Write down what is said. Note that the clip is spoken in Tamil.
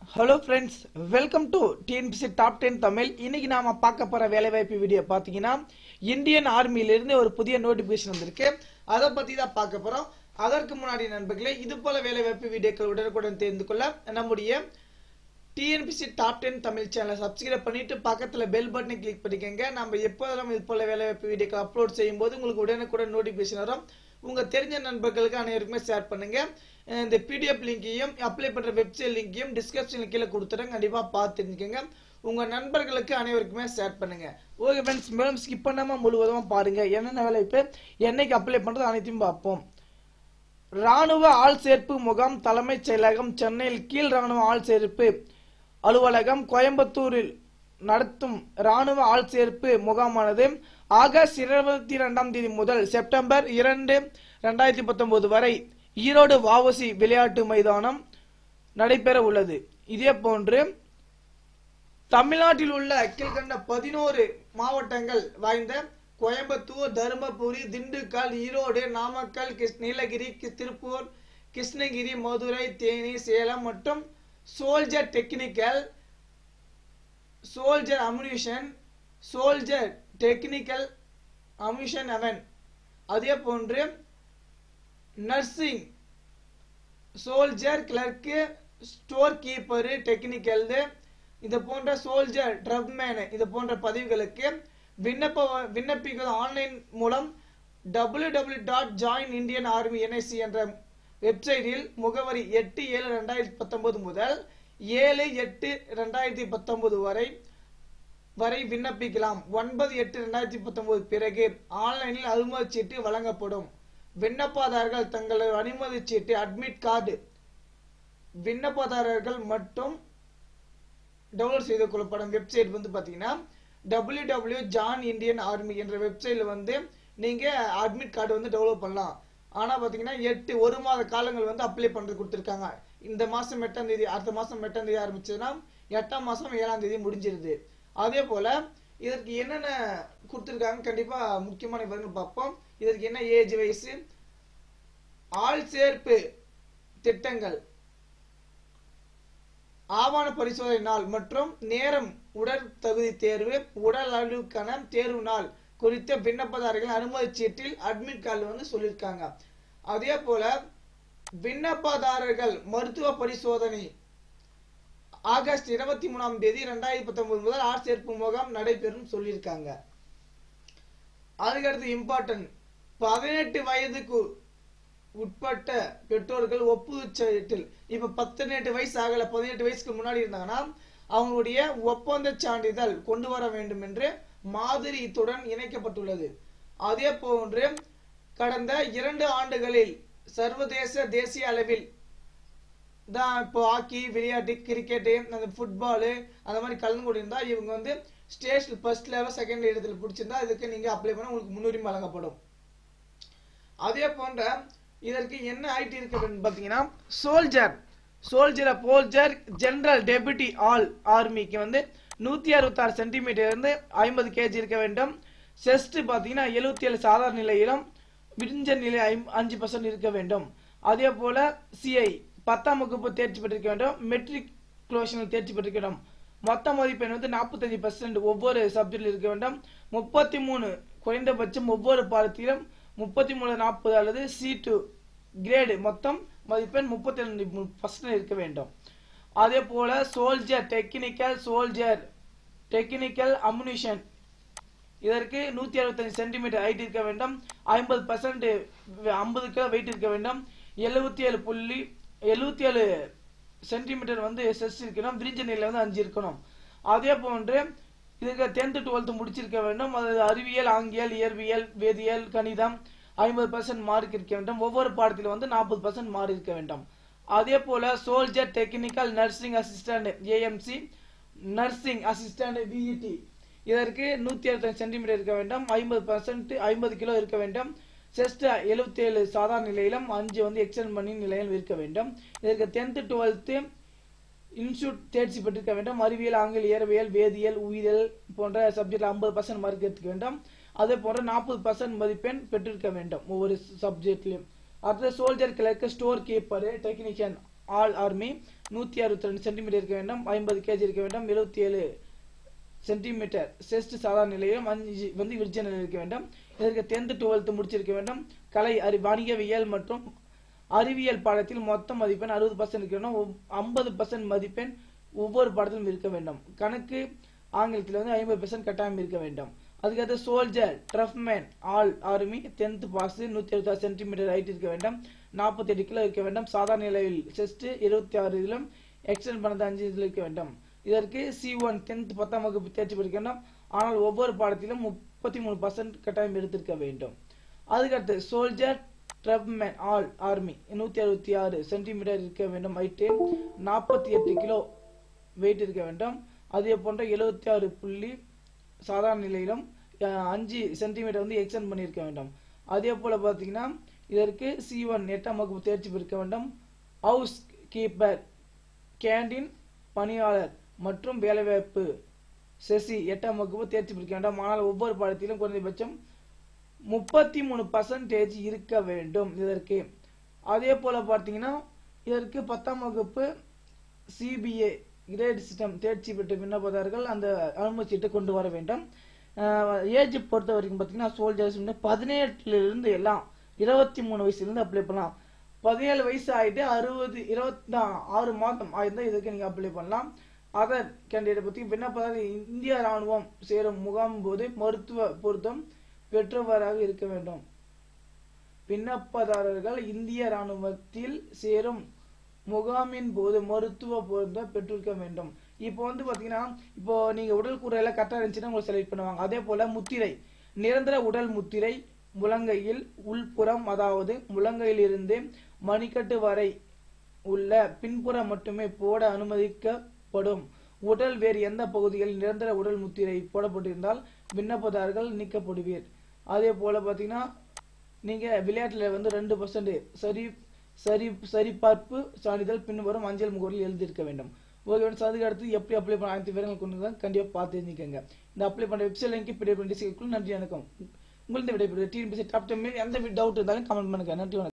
hello friends welcome to TNPC top ten Tamil இன்னைக்கு நாம பார்க்க போற வேலைவாய்ப்பு வீடியோ பார்த்தீங்கன்னா இந்தியன் ஆர்மியிலிருந்து ஒரு புதிய நோட்டிபிகேஷன் வந்திருக்கு அதை பத்தி தான் பார்க்க போறோம் அதற்கு முன்னாடி நண்பர்களே இது போல வேலைவாய்ப்பு வீடியோக்கள் உடனுக்குடன் தெரிந்து கொள்ள நம்முடைய டிஎன்பிசி டாப் டென் தமிழ் சேனலை சப்ஸ்கிரைப் பண்ணிட்டு பக்கத்துல பெல் பட்டனை கிளிக் பண்ணிக்கோங்க நம்ம எப்போதெல்லாம் இது போல வேலைவாய்ப்பு வீடியோக்கள் அப்லோட் செய்யும் போது உங்களுக்கு உடனுக்குடன் நோட்டிபிகேஷன் வரும் உங்க தெரிஞ்ச நண்பர்களுக்கு அனைவருக்குமே ஷேர் பண்ணுங்க அஹ் இந்த பிடிஎஃப் லிங்கையும் அப்ளை பண்ற வெப்சைட் லிங்கையும் டிஸ்கிரிப்ஷன் கீழே கொடுத்துறேன் கண்டிப்பா பார்த்து தெரிஞ்சுக்கோங்க உங்க நண்பர்களுக்கு அனைவருக்குமே ஷேர் பண்ணுங்க ஓகே ஃப்ரெண்ட்ஸ் மேலும் ஸ்கிப் பண்ணாம முழுவதுமா பாருங்க என்னென்ன வேலைவாய்ப்பு என்னைக்கு அப்ளை பண்றது அனைத்தையும் பார்ப்போம் ராணுவ ஆள் சேர்ப்பு முகாம் தலைமைச் செயலகம் சென்னையில் கீழ் ராணுவ ஆள் சேர்ப்பு அலுவலகம் கோயம்புத்தூரில் நடத்தும் ராணுவ ஆள் சேர்ப்பு முகாமானது ஆகஸ்ட் இருபத்தி இரண்டாம் தேதி முதல் செப்டம்பர் இரண்டு ரெண்டாயிரத்தி பத்தொன்பது வரை ஈரோடு வாவசி விளையாட்டு மைதானம் நடைபெற உள்ளது இதே போன்று தமிழ்நாட்டில் உள்ள கீழ்கண்ட பதினோரு மாவட்டங்கள் வாய்ந்த கோயம்புத்தூர் தருமபுரி திண்டுக்கல் ஈரோடு நாமக்கல் கிருஷ்ண- நீலகிரி கி- திருப்பூர் கிருஷ்ணகிரி மதுரை தேனி சேலம் மற்றும் soldier technical soldier ammunition soldier technical ammunition அவன் அதே போன்று nursing soldier clerk store keeper technical இது போன்ற சோல்ஜர் ட்ரப்மேன் இது போன்ற பதவிகளுக்கு விண்ணப்ப விண்ணப்பிக்க ஆன்லைன் மூலம் W W dot join Indian Army NIC என்ற வெப்சைட்டில் முகவரி எட்டு ஏழு ரெண்டாயிரத்தி பத்தொன்பது முதல் ஏழு எட்டு ரெண்டாயிரத்தி பத்தொன்பது வரை வரை விண்ணப்பிக்கலாம் ஒன்பது எட்டு ரெண்டாயிரத்தி பத்தொன்பது பிறகு ஆன்லைனில் அனுமதி சீட்டு வழங்கப்படும் விண்ணப்பதாரர்கள் தங்களது அனுமதி சீட்டு அட்மிட் கார்டு விண்ணப்பதாரர்கள் மட்டும் டவுன்லோட் செய்து கொள்ளப்படும் வெப்சைட் வந்து பாத்தீங்கன்னா W W join Indian Army என்ற வெப்சைட்ல வந்து நீங்க அட்மிட் கார்டு வந்து டவுன்லோட் பண்ணலாம் ஆனா பாத்தீங்கன்னா எட்டு ஒரு மாத காலங்கள் வந்து அப்ளை பண்றது கொடுத்துருக்காங்க இந்த மாசம் எட்டாம் தேதி அடுத்த மாசம் எட்டாம் தேதி ஆரம்பிச்சதுன்னா எட்டாம் மாசம் ஏழாம் தேதி முடிஞ்சிருது அதே போல இதற்கு என்னென்ன கொடுத்துருக்காங்க கண்டிப்பா முக்கியமான விவரங்கள் பார்ப்போம் இதற்கு என்ன ஏஜ் வயசு ஆள் சேர்ப்பு திட்டங்கள் ஆவண பரிசோதனை நாள் மற்றும் நேரம் உடல் தகுதி தேர்வு உடல் அளவுக்கான தேர்வு நாள் குறித்த விண்ணப்பதாரர்கள் அனுமதி சீட்டில் அட்மிட் கார்டு வந்து சொல்லியிருக்காங்க அதே போல விண்ணப்பதாரர்கள் மருத்துவ பரிசோதனை ஆகஸ்ட் இருபத்தி மூணாம் தேதி ரெண்டாயிரத்தி பத்தொன்பது முதல் ஆள் சேர்ப்பு முகாம் நடைபெறும் சொல்லியிருக்காங்க அதுக்கடுத்து இம்பார்ட்டன்ட் பதினெட்டு வயதுக்கு உட்பட்ட பெற்றோர்கள் ஒப்புதல் இப்ப பதினெட்டு வயசு ஆகல பதினெட்டு வயசுக்கு முன்னாடி இருந்தாங்கன்னா அவங்களுடைய ஒப்பந்த சான்றிதழ் கொண்டு வர வேண்டும் என்று மாதிரி இத்துடன் இணைக்கப்பட்டுள்ளது அதே போன்று கடந்த இரண்டு ஆண்டுகளில் சர்வதேச தேசிய அளவில் தான் இப்போ ஹாக்கி விளையாட்டு கிரிக்கெட்டு அந்த ஃபுட்பாலு அந்த மாதிரி கலந்து கொண்டிருந்தா இவங்க வந்து ஸ்டேட் ஃபர்ஸ்ட் லெவல் செகண்ட் இடத்துல பிடிச்சிருந்தா இதுக்கு நீங்க அப்ளை பண்ண உங்களுக்கு முன்னுரிமை வழங்கப்படும் அதே போன்ற இதற்கு என்ன ஐடி இருக்கு அப்படின்னு பாத்தீங்கன்னா soldier soldier soldier general deputy all ஆர்மிக்கு வந்து நூத்தி அறுபத்தாறு சென்டிமீட்டர் இருந்து ஐம்பது கேஜி இருக்க வேண்டும் செஸ்ட் பாத்தீங்கன்னா எழுபத்தி ஏழு சாதாரண நிலையிலும் விரிஞ்ச நிலை ஐம்- அஞ்சு பர்சன்ட் இருக்க வேண்டும் அதே போல சிஐ பத்தாம் வகுப்பு தேர்ச்சி பெற்றிருக்க வேண்டும் மெட்ரிக் குளோஷனில் தேர்ச்சி பெற்றிருக்க வேண்டும் மொத்த மதிப்பெண் வந்து நாற்பத்தஞ்சு பர்சன்ட் ஒவ்வொரு சப்ஜெக்டில் இருக்க வேண்டும் முப்பத்தி மூணு குறைந்தபட்சம் ஒவ்வொரு பாடத்திலும் முப்பத்தி மூணு நாற்பது அல்லது சி டூ கிரேடு மொத்தம் மதிப்பெண் முப்பத்தி ரெண்டு பர்சன்ட் இருக்க வேண்டும் அதே போல soldier technical soldier technical ammunition இதற்கு நூத்தி அறுபத்தஞ்சு சென்டிமீட்டர் ஹைட் இருக்க வேண்டும் ஐம்பது பர்சன்ட் ஐம்பது கிலோ வெயிட் இருக்க வேண்டும் எழுபத்தி ஏழு புள்ளி எழுபத்தி ஏழு சென்டிமீட்டர் வந்து செஸ் இருக்கணும் விரிஞ்ச நிலையில வந்து அஞ்சு இருக்கணும் அதே போன்று இதுக்கு டென்த்து டுவெல்த்து முடிச்சிருக்க வேண்டும் அது அறிவியல் ஆங்கியல் இயற்பியல் வேதியியல் கணிதம் ஐம்பது பர்சன்ட் மார்க் இருக்க வேண்டும் ஒவ்வொரு பாடத்திலும் வந்து நாற்பது பர்சன்ட் மார்க் இருக்க வேண்டும் அதே போல soldier technical nursing assistant AMC nursing assistant VET இதற்கு நூத்தி அறுபத்தஞ்சு சென்டிமீட்டர் இருக்க வேண்டும் ஐம்பது பர்சன்ட் ஐம்பது கிலோ இருக்க வேண்டும் செஸ்ட் எழுபத்தி ஏழு சாதாரண நிலையிலும் அஞ்சு வந்து எக்ஸ்டெண்ட் பண்ணி நிலையில் இருக்க வேண்டும் இதற்கு டென்த்து டுவெல்த்து இன்ஸ்டியூட் தேர்ச்சி பெற்றிருக்க வேண்டும் அறிவியல் ஆங்கில இயற்பியல் வேதியியல் உயிரியல் போன்ற சப்ஜெக்ட்ல ஐம்பது பர்சன்ட் மார்க் எடுத்துக்க வேண்டும் அதே போன்ற நாற்பது பர்சன்ட் மதிப்பெண் பெற்றிருக்க வேண்டும் ஒவ்வொரு சப்ஜெக்ட்லயும் அடுத்து soldier clerk store keeper technician all army நூத்தி அறுபத்தி ரெண்டு சென்டிமீட்டர் இருக்க வேண்டும் ஐம்பது கேஜி இருக்க வேண்டும் எழுபத்தி ஏழு சென்டிமீட்டர் செஸ்ட் சாதாரண நிலையிலும் அஞ்சு வந்து விர்ஜ நிலையில் இருக்க வேண்டும் இதற்கு டென்த் டுவெல்த் முடிச்சிருக்க வேண்டும் கலை அறி வணிகவியல் மற்றும் அறிவியல் பாடத்தில் மொத்த மதிப்பெண் அறுபது பர்சன்ட் இருக்க வேண்டும் ஐம்பது பர்சன்ட் மதிப்பெண் ஒவ்வொரு பாடத்திலும் இருக்க வேண்டும் கணக்கு ஆங்கிலத்தில் வந்து ஐம்பது பெர்சன்ட் கட்டாயம் இருக்க வேண்டும் அதுக்கடுத்து soldier tradesman all army tenth pass நூத்தி எழுபத்தாறு சென்டிமீட்டர் ஹைட் இருக்க வேண்டும் நாற்பத்தி எட்டு கிலோ இருக்க வேண்டும் சாதாரண நிலையில் செஸ்ட் இருபத்தி ஆறு இதிலும் எக்ஸ்டென்ட் பண்ணது அஞ்சு இதில் இருக்க வேண்டும் இதற்கு சி ஒன் டென்த் பத்தாம் வகுப்பு தேர்ச்சி பெற்றிருக்க வேண்டும் ஆனால் ஒவ்வொரு பாடத்திலும் முப்பத்தி மூணு பர்சன்ட் கட்டாயம் எடுத்திருக்க வேண்டும் அதுக்கடுத்து சோல்ஜர் ட்ரப்மேன் ஆல் ஆர்மி நூத்தி அறுபத்தி ஆறு சென்டிமீட்டர் இருக்க வேண்டும் ஹைட்டு நாற்பத்தி எட்டு கிலோ வெயிட் இருக்க வேண்டும் அதே போன்ற எழுபத்தி ஆறு புள்ளி சாதாரண நிலையிலும் அஹ், அஞ்சு சென்டிமீட்டர் வந்து எக்ஸ்டெண்ட் பண்ணியிருக்க வேண்டும் அதே போல பார்த்தீங்கன்னா இதற்கு சி ஒன் எட்டாம் வகுப்பு தேர்ச்சி பெற்றிருக்க வேண்டும் ஹவுஸ் கீப்பர் கேண்டீன் பணியாளர் மற்றும் வேலைவாய்ப்பு செசி எட்டாம் வகுப்பு தேர்ச்சி பெற்றிருக்க வேண்டும் ஆனால் ஒவ்வொரு பாடத்திலும் குறைந்தபட்சம் முப்பத்தி மூணு பர்சன்டேஜ் இருக்க வேண்டும் இதற்கு அதே போல பார்த்தீங்கன்னா இதற்கு பத்தாம் வகுப்பு சிபிஏ கிரேட் சிஸ்டம் தேர்ச்சி பெற்ற விண்ணப்பதாரர்கள் அந்த அனுமதி சீட்டை கொண்டு வர வேண்டும் ஏஜ் பொறுத்த வரைக்கும் பார்த்தீங்கன்னா சோல்ஜர்ஸ் பதினெட்டுல இருந்து எல்லாம் இருபத்தி மூணு வயசுல இருந்து அப்ளை பண்ணலாம் பதினேழு வயசு ஆயிட்டு அறுபது இருபத்தி ஆறு மாதம் ஆயிருந்தா இதுக்கு நீங்க அப்ளை பண்ணலாம் அதர் கேண்டிடேட் பத்தி விண்ணப்பதாரர் இந்திய ராணுவம் சேரும் முகாம் போது மருத்துவ பொருத்தம் பெற்றவராக இருக்க வேண்டும் விண்ணப்பதாரர்கள் இந்திய ராணுவத்தில் சேரும் முகாமின் போது மருத்துவ பொருத்தம் பெற்றிருக்க வேண்டும் இப்போ வந்து பாத்தீங்கன்னா இப்போ நீங்க உடல் கூறையில கரெக்டா இருந்துச்சுன்னா உங்களை செலக்ட் பண்ணுவாங்க அதே போல முத்திரை நிரந்தர உடல் முத்திரை முழங்கையில் உள்புறம் அதாவது முழங்கையிலிருந்து மணிக்கட்டு வரை உள்ள பின்புறம் மட்டுமே போட அனுமதிக்கப்படும் உடல் வேறு எந்த பகுதிகளில் நிரந்தர உடல் முத்திரை போடப்பட்டிருந்தால் விண்ணப்பதாரர்கள் நீக்கப்படுவீர் அதே போல பாத்தீங்கன்னா நீங்க விளையாட்டுல வந்து ரெண்டு பர்சன்ட் சரி சரி சரிபார்ப்பு சான்றிதழ் பின்வரும் அஞ்சல் முகவரில் எழுதியிருக்க வேண்டும் ஓகே ஃப்ரெண்ட்ஸ் அதுக்கு அடுத்து எப்படி அப்ளை பண்ண அனைத்து விவரங்கள் கொண்டு தான் கண்டிப்பாக பார்த்து தெரிஞ்சுக்கோங்க இந்த அப்ளை பண்ண வெப்சைட் லிங்க் பிடிஎஃப் நன்றி வணக்கம் உங்களுக்கு விடைபெறுவது டிஎன்பிசி டாப் டென் எந்த டவுட் இருந்தாலும் கமெண்ட் பண்ணுங்க நன்றி வணக்கம்